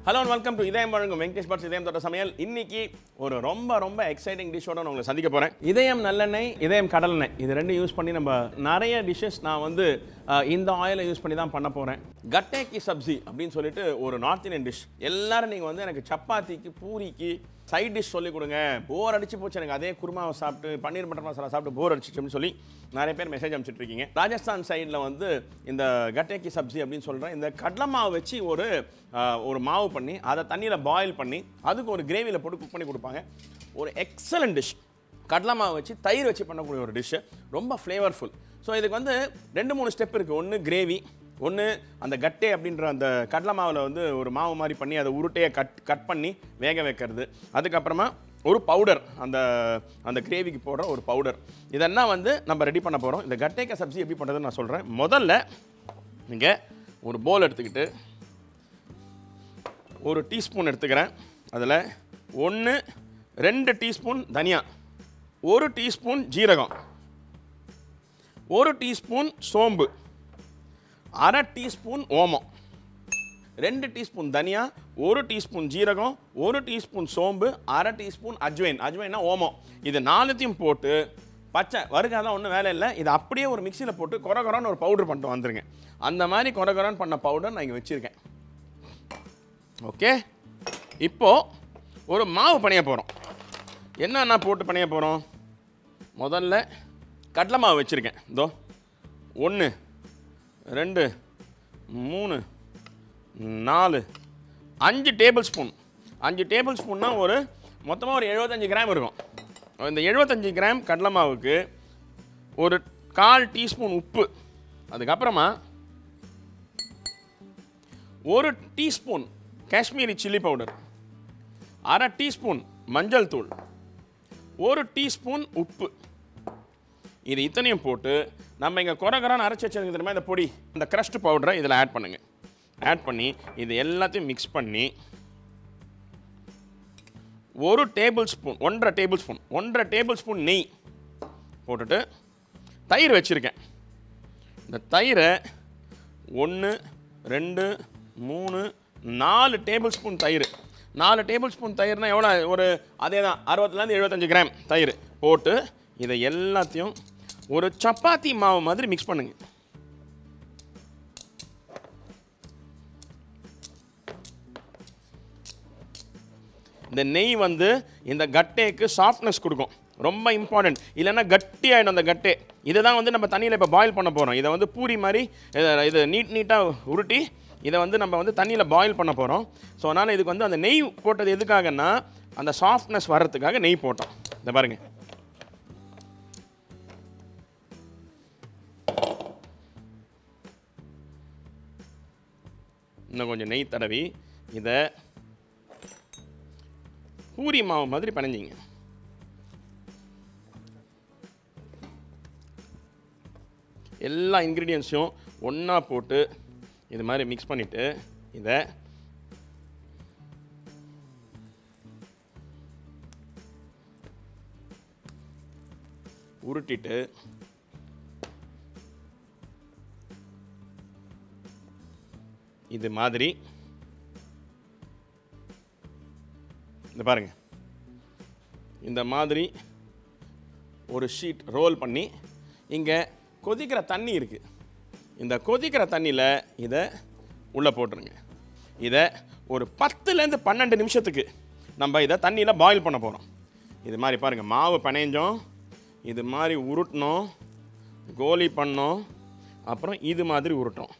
hello welcome to இதயம் வழங்கும் Venkatesh puts இதயம் தொட்ட சமையல் இன்னைக்கு ஒரு ரொம்ப ரொம்ப எக்ஸைட்டிங் டிஷ்ஷோட நான் உங்களை சந்திக்க போகிறேன் இதயம் நல்லெண்ணெய் இதயம் கடலெண்ணெய் இது ரெண்டும் யூஸ் பண்ணி நம்ம நிறைய டிஷ்ஷஸ் நான் வந்து அஹ், இந்த ஆயிலை யூஸ் பண்ணி தான் பண்ண போகிறேன் கட்டே கி சப்ஜி அப்படின்னு சொல்லிட்டு ஒரு நார்த் இந்தியன் டிஷ் எல்லாரும் நீங்கள் வந்து எனக்கு சப்பாத்திக்கு பூரிக்கு சைட் டிஷ் சொல்லி கொடுங்க போர் அடிச்சு போச்சு எனக்கு அதே குருமாவை சாப்பிட்டு பன்னீர் பட்டர் மசாலா சாப்பிட்டு போர் அடிச்சிச்சுன்னு சொல்லி நிறைய பேர் மெசேஜ் அனுப்பிச்சிட்டு இருக்கீங்க ராஜஸ்தான் சைடில் வந்து இந்த கட்டேக்கி சப்ஜி அப்படின்னு சொல்கிறேன் இந்த கடலை மாவு வச்சு ஒரு ஆஹ், ஒரு மாவு பண்ணி அதை தண்ணியில் பாயில் பண்ணி அதுக்கு ஒரு கிரேவியில் போட்டு குக் பண்ணி கொடுப்பாங்க ஒரு எக்ஸலண்ட் டிஷ் கடலை மாவு வச்சு தயிர் வச்சு பண்ணக்கூடிய ஒரு டிஷ்ஷு ரொம்ப ஃப்ளேவர்ஃபுல் ஸோ இதுக்கு வந்து ரெண்டு மூணு ஸ்டெப் இருக்குது ஒன்று கிரேவி ஒன்று அந்த கட்டே அப்படின்ற அந்த கடலை மாவில் வந்து ஒரு மாவு மாதிரி பண்ணி அதை உருட்டையை கட் கட் பண்ணி வேக வைக்கிறது அதுக்கப்புறமா ஒரு பவுடர் அந்த அந்த கிரேவிக்கு போடுற ஒரு பவுடர் இதெல்லாம் வந்து நம்ம ரெடி பண்ண போகிறோம் இந்த கட்டேக்க சப்ஜி எப்படி பண்ணுறதுன்னு நான் சொல்கிறேன் முதல்ல நீங்கள் ஒரு போல் எடுத்துக்கிட்டு ஒரு டீஸ்பூன் எடுத்துக்கிறேன் அதில் ஒன்று ரெண்டு டீஸ்பூன் தனியா ஒரு டீஸ்பூன் ஜீரகம் ஒரு டீஸ்பூன் சோம்பு அரை டீஸ்பூன் ஓமம் ரெண்டு டீஸ்பூன் தனியா ஒரு டீஸ்பூன் ஜீரகம் ஒரு டீஸ்பூன் சோம்பு அரை டீஸ்பூன் அஜ்வைன் அஜ்வைன்னா ஓமம் இது நாலுத்தையும் போட்டு பச்சை வறுக்காதான் ஒன்றும் வேலை இல்லை இது அப்படியே ஒரு மிக்சியில் போட்டு கொர கொரன்னு ஒரு பவுடர் பண்ணிட்டு வந்துருங்க அந்த மாதிரி கொர கொரன்னு பண்ண பவுடர் நான் இங்கே வச்சுருக்கேன் ஓகே இப்போது ஒரு மாவு பணிய போகிறோம் என்னென்ன போட்டு பணிய போகிறோம் முதல்ல கடலை மாவு வச்சுருக்கேன் இதோ ஒன்று ரெண்டு மூணு நாலு அஞ்சு டேபிள் ஸ்பூன் அஞ்சு டேபிள் ஸ்பூன்னா ஒரு மொத்தமாக ஒரு எழுபத்தஞ்சு கிராம் இருக்கும் இந்த எழுபத்தஞ்சு கிராம் கடலை மாவுக்கு ஒரு கால் டீஸ்பூன் உப்பு அதுக்கப்புறமா ஒரு டீஸ்பூன் காஷ்மீரி சில்லி பவுடர் அரை டீஸ்பூன் மஞ்சள் தூள் ஒரு டீஸ்பூன் உப்பு இது இத்தனையும் போட்டு நம்ம இங்கே குறகுறான்னு அரைச்சி வச்சிருக்க தெரியுமா இந்த பொடி இந்த crushed பவுடரை இதில் ஆட் பண்ணுங்க ஆட் பண்ணி இது எல்லாத்தையும் மிக்ஸ் பண்ணி ஒரு டேபிள் ஸ்பூன் ஒன்றரை டேபிள் ஸ்பூன் ஒன்றரை டேபிள் ஸ்பூன் நெய் போட்டுட்டு தயிர் வச்சுருக்கேன் இந்த தயிரை ஒன்று ரெண்டு மூணு நாலு டேபிள் ஸ்பூன் தயிர் நாலு டேபிள் ஸ்பூன் தயிர்னா எவ்வளோ ஒரு அதே தான் அறுபதுலேருந்து எழுபத்தஞ்சு கிராம் தயிர் போட்டு இதை எல்லாத்தையும் ஒரு சப்பாத்தி மாவு மாதிரி மிக்ஸ் பண்ணுங்க இந்த நெய் வந்து இந்த கட்டேக்கு சாஃப்ட்னஸ் கொடுக்கும் ரொம்ப இம்பார்ட்டன்ட் இல்லைன்னா கட்டி ஆகிடும் அந்த கட்டே இதை தான் வந்து நம்ம தண்ணியில் இப்போ பாயில் பண்ண போகிறோம் இதை வந்து பூரி மாதிரி இதை- இது நீட் நீட்டாக உருட்டி இதை வந்து நம்ம வந்து தண்ணியில் பாயில் பண்ண போகிறோம் ஸோ அதனால் இதுக்கு வந்து அந்த நெய் போட்டது எதுக்காகன்னா அந்த சாஃப்ட்னஸ் வர்றதுக்காக நெய் போட்டோம் இந்த பாருங்க இன்னும் கொஞ்சம் நெய் தடவி இதை பூரி மாவு மாதிரி பிணைஞ்சிங்க எல்லா இன்க்ரீடியன்ஸையும் ஒன்றா போட்டு இது மாதிரி மிக்ஸ் பண்ணிவிட்டு இதை உருட்டிட்டு இது மாதிரி இந்த பாருங்க இந்த மாதிரி ஒரு ஷீட் ரோல் பண்ணி இங்கே கொதிக்கிற தண்ணி இருக்குது இந்த கொதிக்கிற தண்ணியில் இதை உள்ளே போட்டுருங்க இதை ஒரு பத்துலேருந்து பன்னெண்டு நிமிஷத்துக்கு நம்ம இதை தண்ணியில் பாயில் பண்ண போகிறோம் இது மாதிரி பாருங்கள் மாவு பிணைஞ்சோம் இது மாதிரி உருட்டினோம் கோலி பண்ணோம் அப்புறம் இது மாதிரி உருட்டோம்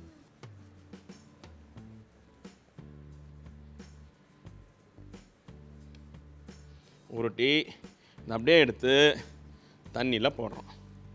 உருட்டி இதை அப்படியே எடுத்து தண்ணியில் போடுறோம்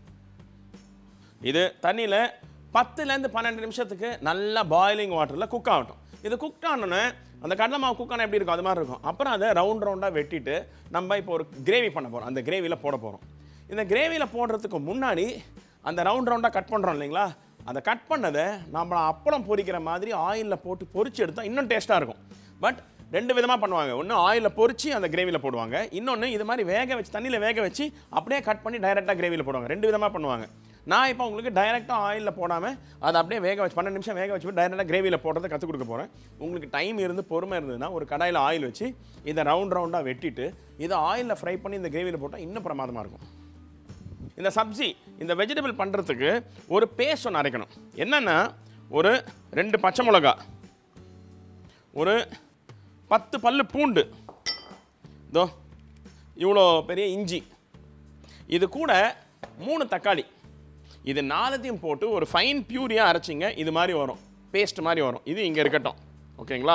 இது தண்ணியில் பத்துலேருந்து பன்னெண்டு நிமிஷத்துக்கு நல்லா பாயிலிங் வாட்டரில் குக் ஆகட்டும் இது குக் ஆனோன்னே அந்த கடலை மாவு குக் ஆனால் எப்படி இருக்கும் அது மாதிரி இருக்கும் அப்புறம் அதை ரவுண்ட் ரவுண்டாக வெட்டிட்டு நம்ம இப்போ ஒரு கிரேவி பண்ண போகிறோம் அந்த கிரேவியில் போட போகிறோம் இந்த கிரேவியில் போடுறதுக்கு முன்னாடி அந்த ரவுண்ட் ரவுண்டாக கட் பண்ணுறோம் இல்லைங்களா அந்த கட் பண்ணதை நம்ம அப்பளம் பொரிக்கிற மாதிரி ஆயிலில் போட்டு பொரிச்சு எடுத்தால் இன்னும் டேஸ்ட்டாக இருக்கும் பட் ரெண்டு விதமாக பண்ணுவாங்க ஒன்று ஆயிலில் பொரிச்சு அந்த கிரேவியில் போடுவாங்க இன்னொன்று இது மாதிரி வேக வச்சு தண்ணியில் வேக வச்சு அப்படியே கட் பண்ணி டைரெக்டாக கிரேவியில் போடுவாங்க ரெண்டு விதமாக பண்ணுவாங்க நான் இப்போ உங்களுக்கு டைரெக்டாக ஆயிலில் போடாமல் அதை அப்படியே வேக வச்சு பன்னெண்டு நிமிஷம் வேக வச்சு டைரெக்டாக கிரேவியில் போடுறதை கற்றுக் கொடுக்க போகிறேன் உங்களுக்கு டைம் இருந்து பொறுமை இருந்ததுன்னா ஒரு கடாயில் ஆயில் வச்சு இதை ரவுண்ட் ரவுண்டாக வெட்டிட்டு இதை ஆயிலில் ஃப்ரை பண்ணி இந்த கிரேவியில் போட்டால் இன்னும் பிரமாதமாக இருக்கும் இந்த சப்ஜி இந்த வெஜிடபிள் பண்ணுறதுக்கு ஒரு பேஸ்ட் ஒன்று அரைக்கணும் என்னென்னா ஒரு ரெண்டு பச்சை மிளகா ஒரு பத்து பல்லு பூண்டு இதோ இவ்வளோ பெரிய இஞ்சி இது கூட மூணு தக்காளி இது நாலுத்தையும் போட்டு ஒரு ஃபைன் பியூரியாக அரைச்சிங்க இது மாதிரி வரும் பேஸ்ட் மாதிரி வரும் இது இங்கே இருக்கட்டும் ஓகேங்களா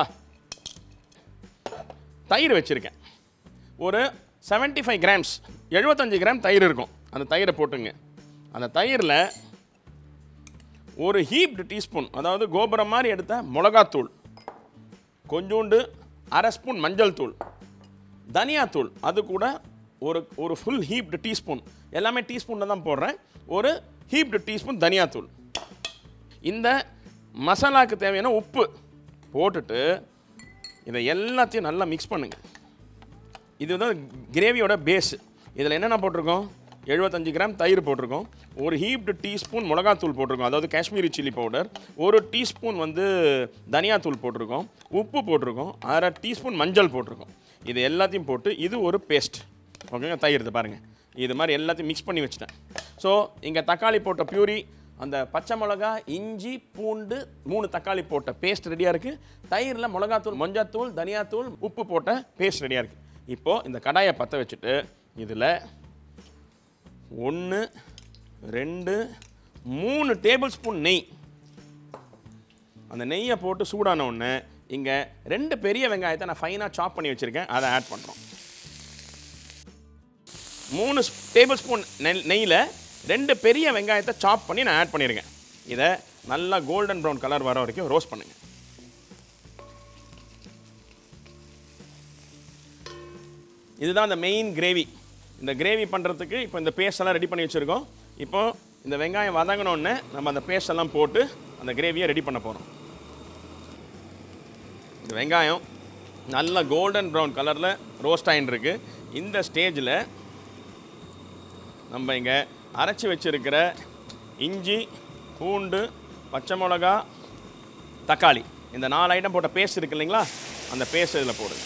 தயிர் வச்சுருக்கேன் ஒரு 75 ஃபைவ் கிராம்ஸ் எழுபத்தஞ்சு கிராம் தயிர் இருக்கும் அந்த தயிரை போட்டுங்க அந்த தயிரில் ஒரு ஹீப்டு டீஸ்பூன் அதாவது கோபுரம் மாதிரி எடுத்த மிளகாத்தூள் கொஞ்சோண்டு அரை ஸ்பூன் மஞ்சள் தூள் தனியாத்தூள் அது கூட ஒரு ஒரு ஃபுல் ஹீப்டு டீஸ்பூன் எல்லாமே டீஸ்பூனில் தான் போடுறேன் ஒரு ஹீப்டு டீஸ்பூன் தனியாத்தூள் இந்த மசாலாக்கு தேவையான உப்பு போட்டுட்டு இதை எல்லாத்தையும் நல்லா மிக்ஸ் பண்ணுங்க இது வந்து கிரேவியோட பேஸ் இதில் என்னென்ன போட்டிருக்கோம் எழுபத்தஞ்சு கிராம் தயிர் போட்டிருக்கோம் ஒரு ஹீப்டு டீஸ்பூன் மிளகாத்தூள் போட்டிருக்கோம் அதாவது காஷ்மீரி சில்லி பவுடர் ஒரு டீஸ்பூன் வந்து தனியாத்தூள் போட்டிருக்கோம் உப்பு போட்டிருக்கோம் அரை டீஸ்பூன் மஞ்சள் போட்டிருக்கோம் இது எல்லாத்தையும் போட்டு இது ஒரு பேஸ்ட் ஓகேங்க தயிர் இது பாருங்கள் இது மாதிரி எல்லாத்தையும் மிக்ஸ் பண்ணி வச்சுட்டேன் ஸோ இங்கே தக்காளி போட்ட பியூரி அந்த பச்சை மிளகா இஞ்சி பூண்டு மூணு தக்காளி போட்ட பேஸ்ட் ரெடியாக இருக்குது தயிரில் மிளகாத்தூள் மஞ்சத்தூள் தனியாத்தூள் உப்பு போட்ட பேஸ்ட் ரெடியாக இருக்குது இப்போது இந்த கடாயை பற்ற வச்சுட்டு இதில் ஒன்று ரெண்டு மூணு டேபிள் ஸ்பூன் நெய் அந்த நெய்யை போட்டு சூடான உடனே இங்கே ரெண்டு பெரிய வெங்காயத்தை நான் ஃபைனாக சாப் பண்ணி வச்சுருக்கேன் அதை ஆட் பண்ணுறோம் மூணு டேபிள் ஸ்பூன் நெல் நெய்யில் ரெண்டு பெரிய வெங்காயத்தை சாப் பண்ணி நான் ஆட் பண்ணியிருக்கேன் இதை நல்லா கோல்டன் ப்ரௌன் கலர் வர வரைக்கும் ரோஸ்ட் பண்ணுங்க இதுதான் இந்த மெயின் கிரேவி இந்த கிரேவி பண்ணுறதுக்கு இப்போ இந்த பேஸ்ட் எல்லாம் ரெடி பண்ணி வச்சுருக்கோம் இப்போ இந்த வெங்காயம் வதங்கினோடனே நம்ம அந்த பேஸ்ட் எல்லாம் போட்டு அந்த கிரேவியை ரெடி பண்ண போகிறோம் இந்த வெங்காயம் நல்ல கோல்டன் ப்ரௌன் கலரில் ரோஸ்ட் ஆகின்னு இருக்கு இந்த ஸ்டேஜில் நம்ம இங்கே அரைச்சி வச்சிருக்கிற இஞ்சி பூண்டு பச்சை மிளகா தக்காளி இந்த நாலு ஐட்டம் போட்ட பேஸ்ட் இருக்கு இல்லைங்களா அந்த பேஸ்ட் இதில் போடுங்க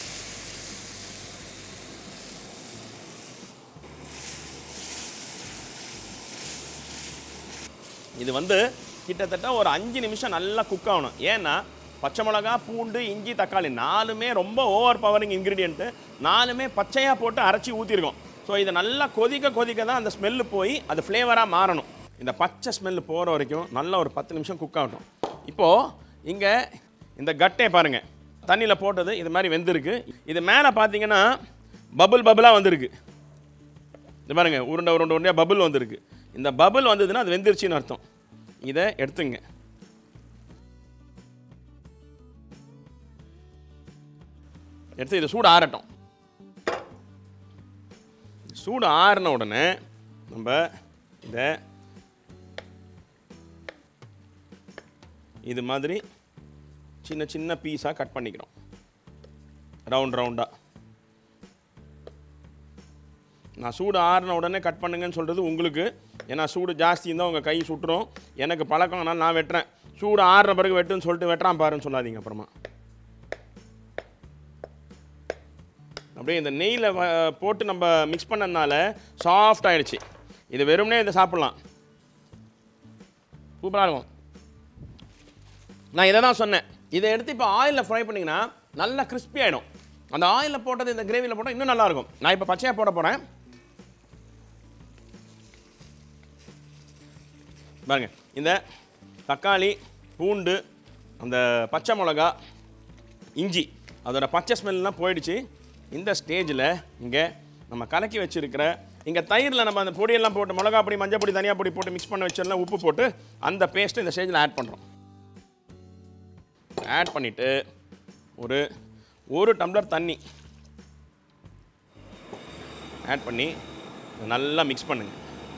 இது வந்து கிட்டத்தட்ட ஒரு அஞ்சு நிமிஷம் நல்லா குக் ஆகணும் ஏன்னா பச்சை மிளகா பூண்டு இஞ்சி தக்காளி நாலுமே ரொம்ப ஓவர் பவரிங் இன்க்ரீடியன்ட்டு நாலுமே பச்சையாக போட்டு அரைச்சி ஊற்றிருக்கோம் ஸோ இதை நல்லா கொதிக்க கொதிக்க தான் அந்த ஸ்மெல்லு போய் அது ஃப்ளேவராக மாறணும் இந்த பச்சை ஸ்மெல்லு போகிற வரைக்கும் நல்லா ஒரு பத்து நிமிஷம் குக் ஆகட்டும் இப்போது இங்கே இந்த கட்டே பாருங்கள் தண்ணியில் போட்டது இது மாதிரி வெந்திருக்கு இது மேலே பார்த்தீங்கன்னா பபுள் பபுளாக வந்திருக்கு இது பாருங்க உருண்டை உருண்டை உருண்டையாக பபுள் வந்திருக்கு இந்த பபுள் வந்ததுன்னா அது வெந்துருச்சுன்னு அர்த்தம் இதை எடுத்துங்க எடுத்து இதை சூடு ஆறட்டும் சூடு ஆறின உடனே நம்ம இதை இது மாதிரி சின்ன சின்ன பீஸாக கட் பண்ணிக்கிறோம் ரவுண்ட் ரவுண்டாக நான் சூடு ஆறின உடனே கட் பண்ணுங்கன்னு சொல்கிறது உங்களுக்கு ஏன்னா சூடு ஜாஸ்தி இருந்தால் உங்கள் கை சுட்டுரும் எனக்கு பழக்கம் அதனால் நான் வெட்டுறேன் சூடு ஆறுற பிறகு வெட்டுன்னு சொல்லிட்டு வெட்டுறான் பாருன்னு சொல்லாதீங்க அப்புறமா அப்படியே இந்த நெய்யில் போட்டு நம்ம மிக்ஸ் பண்ணதுனால சாஃப்ட் ஆயிடுச்சு இது வெறுமனே இதை சாப்பிட்லாம் சூப்பராக இருக்கும் நான் இதை தான் சொன்னேன் இதை எடுத்து இப்போ ஆயிலில் ஃப்ரை பண்ணிங்கன்னா நல்லா crispy ஆகிடும் அந்த ஆயிலில் போட்டது இந்த கிரேவியில் போட்டால் இன்னும் நல்லா இருக்கும் நான் இப்போ பச்சையாக போட போகிறேன் பாருங்க இந்த தக்காளி பூண்டு அந்த பச்சை மிளகா இஞ்சி அதோட பச்சை ஸ்மெல்லாம் போயிடுச்சு இந்த ஸ்டேஜில் இங்கே நம்ம கலக்கி வச்சிருக்கிற இங்கே தயிரில் நம்ம அந்த பொடியெல்லாம் போட்டு மிளகா பொடி மஞ்சள் பொடி தனியாக பொடி போட்டு மிக்ஸ் பண்ண வச்சிடலாம் உப்பு போட்டு அந்த பேஸ்ட்டு இந்த ஸ்டேஜில் ஆட் பண்ணுறோம் ஆட் பண்ணிவிட்டு ஒரு ஒரு டம்ளர் தண்ணி ஆட் பண்ணி இதை நல்லா மிக்ஸ் பண்ணுங்க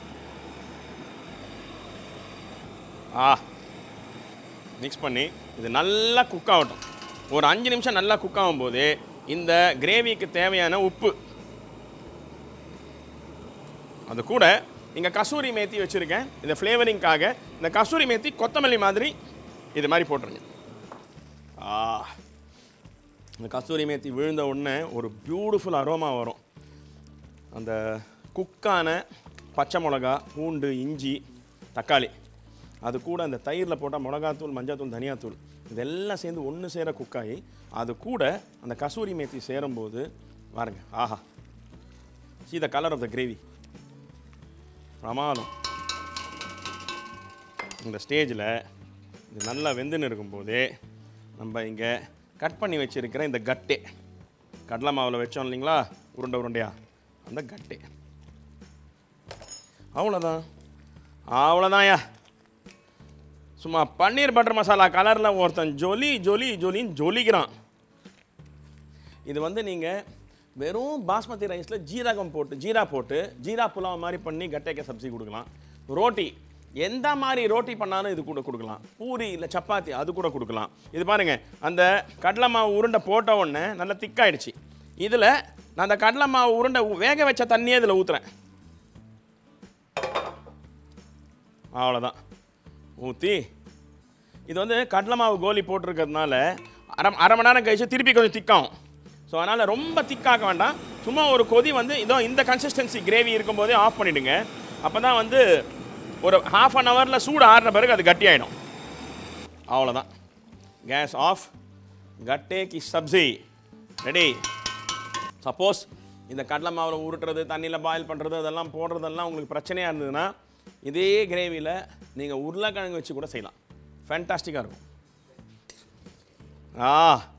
ஆ மிக்ஸ் பண்ணி இது நல்லா குக் ஆகட்டும் ஒரு அஞ்சு நிமிஷம் நல்லா குக் ஆகும்போது இந்த கிரேவிக்கு தேவையான உப்பு அது கூட இங்கே கசூரி மேத்தி வச்சுருக்கேன் இந்த ஃப்ளேவரிங்காக இந்த கசூரி மேத்தி கொத்தமல்லி மாதிரி இது மாதிரி போட்டுருங்க ஆ இந்த கஸ்தூரி மேத்தி விழுந்த உடனே ஒரு பியூட்டிஃபுல் அரோமா வரும் அந்த குக்கான பச்சை மிளகா பூண்டு இஞ்சி தக்காளி அது கூட அந்த தயிரில் போட்டால் மிளகாத்தூள் மஞ்சள்தூள் தனியாத்தூள் இதெல்லாம் சேர்ந்து ஒன்று சேர குக்காயி அது கூட அந்த கசூரி மேத்தி சேரும்போது பாருங்க ஆஹா see the colour of the gravy பிரமாதம் இந்த ஸ்டேஜில் இது நல்லா வெந்துன்னு இருக்கும்போதே நம்ம இங்கே கட் பண்ணி வச்சிருக்கிற இந்த கட்டே கடலை மாவில் வச்சோம் இல்லைங்களா உருண்டை உருண்டையா அந்த கட்டே அவ்வளோதான் அவ்வளோதான்யா சும்மா பன்னீர் பட்டர் மசாலா கலரில் ஒருத்தன் ஜொலி ஜொலி ஜொலின்னு ஜொலிக்கிறான் இது வந்து நீங்கள் வெறும் பாஸ்மதி ரைஸில் ஜீரகம் போட்டு ஜீரா போட்டு ஜீரா புலாவ் மாதிரி பண்ணி கட்டைக்க சப்ஜி கொடுக்கலாம் ரோட்டி எந்த மாதிரி ரோட்டி பண்ணாலும் இது கூட கொடுக்கலாம் பூரி இல்லை சப்பாத்தி அது கூட கொடுக்கலாம் இது பாருங்க அந்த கடலை மாவு உருண்டை போட்ட உடனே நல்லா திக்காயிடுச்சு இதில் நான் அந்த கடலை மாவு உருண்டை ஊ- வேக வச்ச தண்ணியே இதில் ஊற்றுறேன் அவ்வளோதான் ஊற்றி இது வந்து கடலை மாவு கோலி போட்டிருக்கிறதுனால அரை அரை மணி நேரம் கழிச்சு திருப்பி கொஞ்சம் திக்காகும் ஸோ அதனால் ரொம்ப திக்காக்க வேண்டாம் சும்மா ஒரு கொதி வந்து இதோ இந்த கன்சிஸ்டன்சி கிரேவி இருக்கும்போதே ஆஃப் பண்ணிவிடுங்க அப்போ தான் வந்து ஒரு ஹாஃப் அன் ஹவரில் சூடு ஆறுன பிறகு அது கட்டியாயிடும் அவ்வளோதான் கேஸ் ஆஃப் கட்டே கி சப்ஜி ரெடி சப்போஸ் இந்த கடலை மாவில் உருட்டுறது தண்ணியில் பாயில் பண்ணுறது அதெல்லாம் போடுறதெல்லாம் உங்களுக்கு பிரச்சனையாக இருந்ததுன்னா இதே கிரேவியில் நீங்கள் உருளைக்கிழங்கு வச்சு கூட செய்யலாம் ஃபேண்டாஸ்டிக்காக இருக்கும் ஆ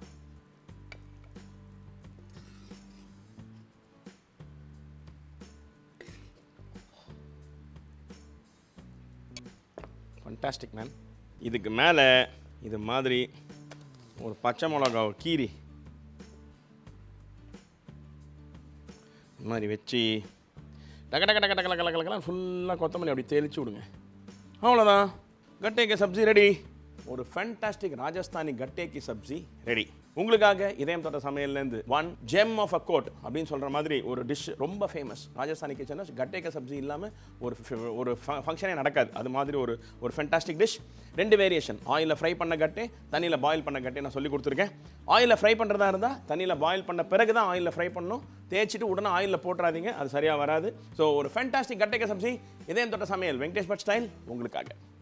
ஃபண்டாஸ்டிக் மேன் இதுக்கு மேலே இது மாதிரி ஒரு பச்சை மிளகாவை கீரி இந்த மாதிரி வச்சு டக டக டக டக டக டகலாம் ஃபுல்லாக கொத்தமல்லி அப்படி தெளிச்சு விடுங்க அவ்வளோதான் கட்டேக்கு சப்ஜி ரெடி ஒரு ஃபேண்டாஸ்டிக் ராஜஸ்தானி கட்டேக்கி சப்ஜி ரெடி உங்களுக்காக இதயம் தொட்ட சமையல்லேருந்து one gem of a code அப்படின்னு சொல்கிற மாதிரி ஒரு டிஷ் ரொம்ப ஃபேமஸ் ராஜஸ்தானி கிச்சனில் கட்டேக்க சப்ஜி இல்லாமல் ஒரு fi- ஒரு ஃபங்க்ஷனே நடக்காது அது மாதிரி ஒரு ஒரு ஃபேண்டாஸ்டிக் டிஷ் ரெண்டு வேரியேஷன் ஆயிலில் ஃப்ரை பண்ண கட்டே தண்ணியில் பாயில் பண்ண கட்டே நான் சொல்லி கொடுத்துருக்கேன் ஆயிலில் ஃப்ரை பண்ணுறதா இருந்தால் தண்ணியில் பாயில் பண்ண பிறகு தான் ஆயிலில் ஃப்ரை பண்ணணும் தேய்ச்சிட்டு உடனே ஆயிலில் போட்டுறாதீங்க அது சரியாக வராது ஸோ ஒரு ஃபேண்டாஸ்டிக் கட்டைக்க சப்ஜி இதயம் தொட்ட சமையல் வெங்கடேஷ் பட் ஸ்டைல் உங்களுக்காக